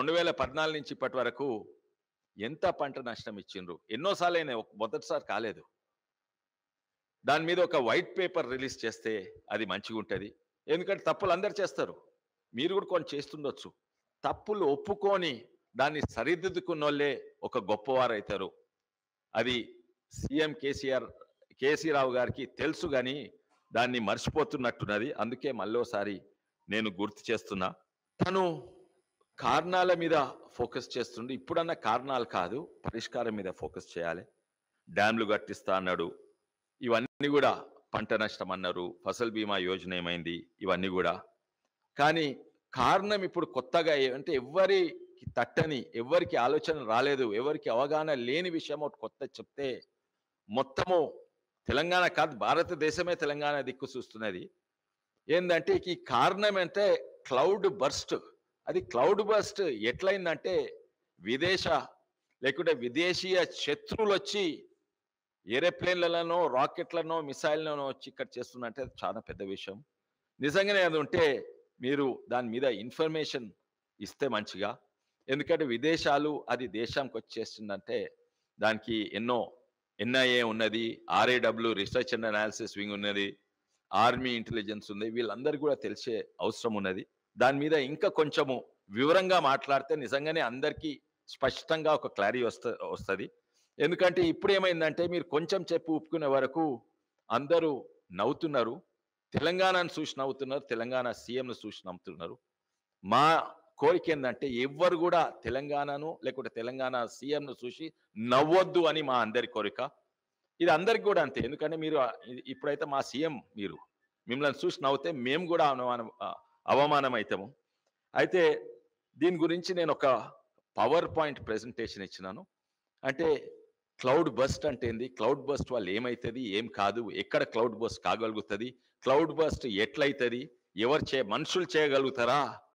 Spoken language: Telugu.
రెండు వేల పద్నాలుగు నుంచి ఇప్పటి వరకు ఎంత పంట నష్టం ఇచ్చిండ్రు ఎన్నోసార్లు అయినా ఒక- మొదటిసారి కాలేదు దాని మీద ఒక వైట్ పేపర్ రిలీజ్ చేస్తే అది మంచిగా ఉంటుంది ఎందుకంటే తప్పులు అందరు చేస్తారు మీరు కూడా కొన్ని చేస్తుండొచ్చు తప్పులు ఒప్పుకొని దాన్ని సరిదిద్దుకున్న వాళ్ళే ఒక గొప్పవారు అవుతారు అది సీఎం కేసీఆర్ కేసీ రావు గారికి తెలుసు కానీ దాన్ని మర్చిపోతున్నట్టున్నది అందుకే మళ్ళోసారి నేను గుర్తు చేస్తున్నా తను కారణాల మీద ఫోకస్ చేస్తుండే ఇప్పుడన్నా కారణాలు కాదు పరిష్కారం మీద ఫోకస్ చేయాలి డ్యామ్లు కట్టిస్తా అన్నాడు ఇవన్నీ కూడా పంట నష్టం అన్నారు ఫసల్ బీమా యోజన ఏమైంది ఇవన్నీ కూడా కానీ కారణం ఇప్పుడు కొత్తగా ఏ- అంటే ఎవరికి తట్టని ఎవరికి ఆలోచన రాలేదు ఎవరికి అవగాహన లేని విషయం ఒకటి కొత్త చెప్తే మొత్తము తెలంగాణ కాదు భారతదేశమే తెలంగాణ దిక్కు చూస్తున్నది ఏంటంటే ఈ కారణం అంటే క్లౌడ్ బర్స్ట్ అది క్లౌడ్ బర్స్ట్ ఎట్లయిందంటే విదేశ లేకుంటే విదేశీయ శత్రువులు వచ్చి ఏరోప్లేన్లలోనో రాకెట్లనో మిసైల్లోనో వచ్చి ఇక్కడ చేస్తున్నట్టే అది చాలా పెద్ద విషయం నిజంగానే అది ఉంటే మీరు దాని మీద ఇన్ఫర్మేషన్ ఇస్తే మంచిగా ఎందుకంటే విదేశాలు అది దేశానికి వచ్చేస్తుందంటే దానికి ఎన్నో ఎన్ఐఏ ఉన్నది RAW research and analysis wing ఉన్నది ఆర్మీ ఇంటెలిజెన్స్ ఉంది వీళ్ళందరికీ కూడా తెలిసే అవసరం ఉన్నది దాని మీద ఇంకా కొంచెము వివరంగా మాట్లాడితే నిజంగానే అందరికీ స్పష్టంగా ఒక క్లారిటీ వస్త వస్తుంది ఎందుకంటే ఇప్పుడు ఏమైందంటే మీరు కొంచెం చెప్పి ఒప్పుకునే వరకు అందరూ నవ్వుతున్నారు తెలంగాణను చూసి నవ్వుతున్నారు తెలంగాణ సీఎంను చూసి నవ్వుతున్నారు మా కోరిక ఏంటంటే ఎవ్వరు కూడా తెలంగాణను లేకుంటే తెలంగాణ సీఎంను చూసి నవ్వొద్దు అని మా అందరి కోరిక ఇది అందరికి కూడా అంతే ఎందుకంటే మీరు ఆ- ఇ- ఇప్పుడైతే మా సీఎం మీరు మిమ్మల్ని చూసి నవ్వుతే మేము కూడా అవమానం ఆ, అవమానం అవుతాము అయితే దీని గురించి నేను ఒక పవర్ పాయింట్ ప్రెజెంటేషన్ ఇచ్చినాను అంటే క్లౌడ్ బస్ట్ అంటే ఏంది క్లౌడ్ బస్ట్ వల్ల ఏమవుతుంది ఏం కాదు ఎక్కడ క్లౌడ్ బస్ట్ కాగలుగుతుంది క్లౌడ్ బస్ట్ ఎట్లయితుంది ఎవరు చే మనుషులు చేయగలుగుతారా